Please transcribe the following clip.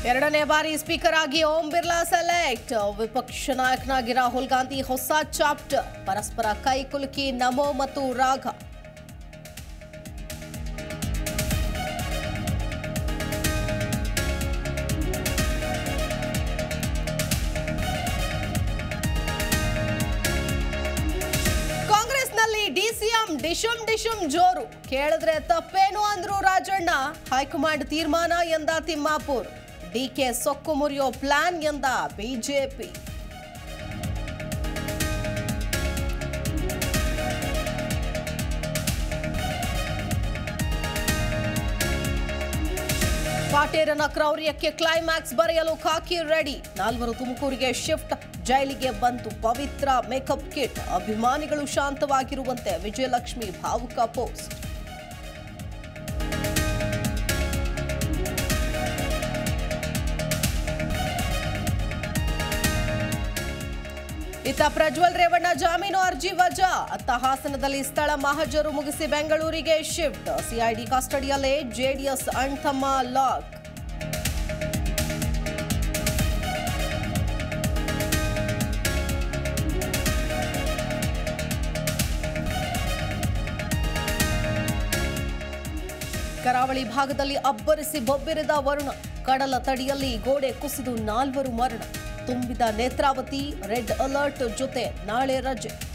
ಎರಡನೇ ಬಾರಿ ಸ್ಪೀಕರ್ ಆಗಿ ಓಂ ಬಿರ್ಲಾ ಸೆಲೆಕ್ಟ್ ವಿಪಕ್ಷ ನಾಯಕನಾಗಿ ರಾಹುಲ್ ಗಾಂಧಿ ಹೊಸ ಚಾಪ್ಟರ್ ಪರಸ್ಪರ ಕೈ ಕುಲುಕಿ ನಮೋ ಮತ್ತು ರಾಘ ಕಾಂಗ್ರೆಸ್ನಲ್ಲಿ ಡಿಸಿಎಂ ಡಿಶುಂ ಡಿಶುಂ ಜೋರು ಕೇಳಿದ್ರೆ ತಪ್ಪೇನು ಅಂದ್ರು ರಾಜಣ್ಣ ಹೈಕಮಾಂಡ್ ತೀರ್ಮಾನ ಎಂದ ತಿಮ್ಮಾಪುರ್ ಡಿಕೆ ಸೊಕ್ಕು ಮುರಿಯೋ ಪ್ಲಾನ್ ಎಂದ ಬಿಜೆಪಿ ಪಾಟೇರನ ಕ್ರೌರ್ಯಕ್ಕೆ ಕ್ಲೈಮ್ಯಾಕ್ಸ್ ಬರೆಯಲು ಖಾಕಿ ರೆಡಿ ನಾಲ್ವರು ತುಮಕೂರಿಗೆ ಶಿಫ್ಟ್ ಜೈಲಿಗೆ ಬಂತು ಪವಿತ್ರ ಮೇಕಪ್ ಕಿಟ್ ಅಭಿಮಾನಿಗಳು ಶಾಂತವಾಗಿರುವಂತೆ ವಿಜಯಲಕ್ಷ್ಮಿ ಭಾವುಕ ಪೋಸ್ಟ್ ಇತ್ತ ಪ್ರಜ್ವಲ್ ರೇವಣ್ಣ ಜಾಮೀನು ಅರ್ಜಿ ವಜಾ ಅತ್ತ ಹಾಸನದಲ್ಲಿ ಸ್ಥಳ ಮಹಜರು ಮುಗಿಸಿ ಬೆಂಗಳೂರಿಗೆ ಶಿಫ್ಟ್ ಸಿಐಡಿ ಕಸ್ಟಡಿಯಲ್ಲೇ ಜೆಡಿಎಸ್ ಅಣ್ತಮ್ಮ ಲಾಕ್ ಕರಾವಳಿ ಭಾಗದಲ್ಲಿ ಅಬ್ಬರಿಸಿ ಬೊಬ್ಬೆರೆದ ವರುಣ ಕಡಲ ತಡಿಯಲ್ಲಿ ಗೋಡೆ ಕುಸಿದು ನಾಲ್ವರು ಮರಣ ತುಂಬಿದ ನೇತ್ರಾವತಿ ರೆಡ್ ಅಲರ್ಟ್ ಜೊತೆ ನಾಳೆ ರಜೆ